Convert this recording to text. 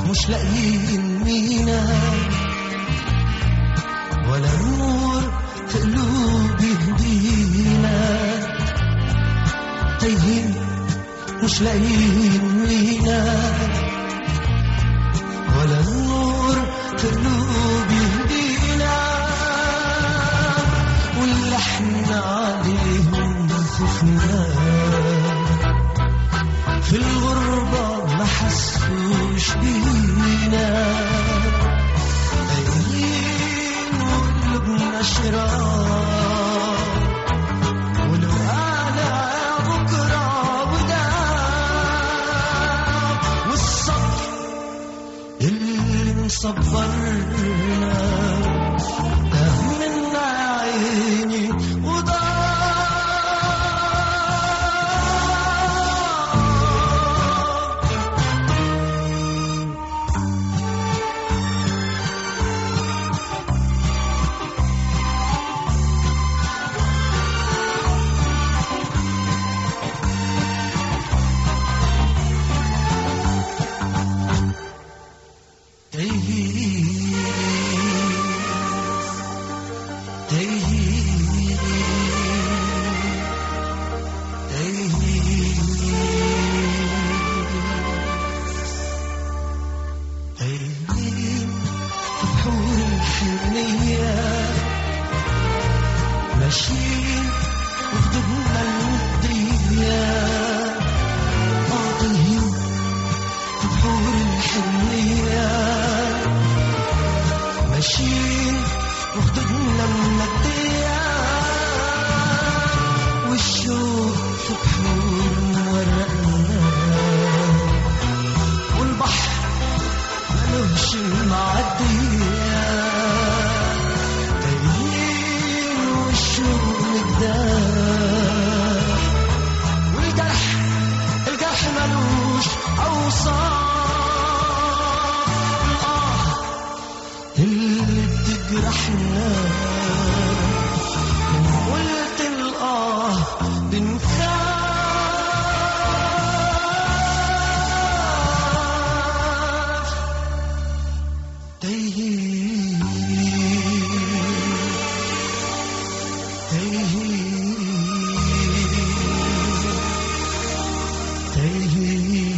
مش لاقيين مينا ولا نور في قلوب يهدينا تايهين مش لاقيين مينا ولا نور في قلوب يهدينا واللي احنا عليهم خفنا في الغربة ما حسوش بينا قايلين وقلوبنا شرار ولو أنا بكرة وده والصبر اللي مصبرنا ده منا عيني وضاع ماشيين وخدودنا المدية قاطعين في بحور الحنية ماشيين وخدودنا المادية والشوق في بحور مورقنا والبحر ملوش معدية تايهين والشوق مقدار والجرح الجرح ملوش أوصاف الآه اللي بتجرحنا من قلت الآه بنخاف تايهين تايهين تايهين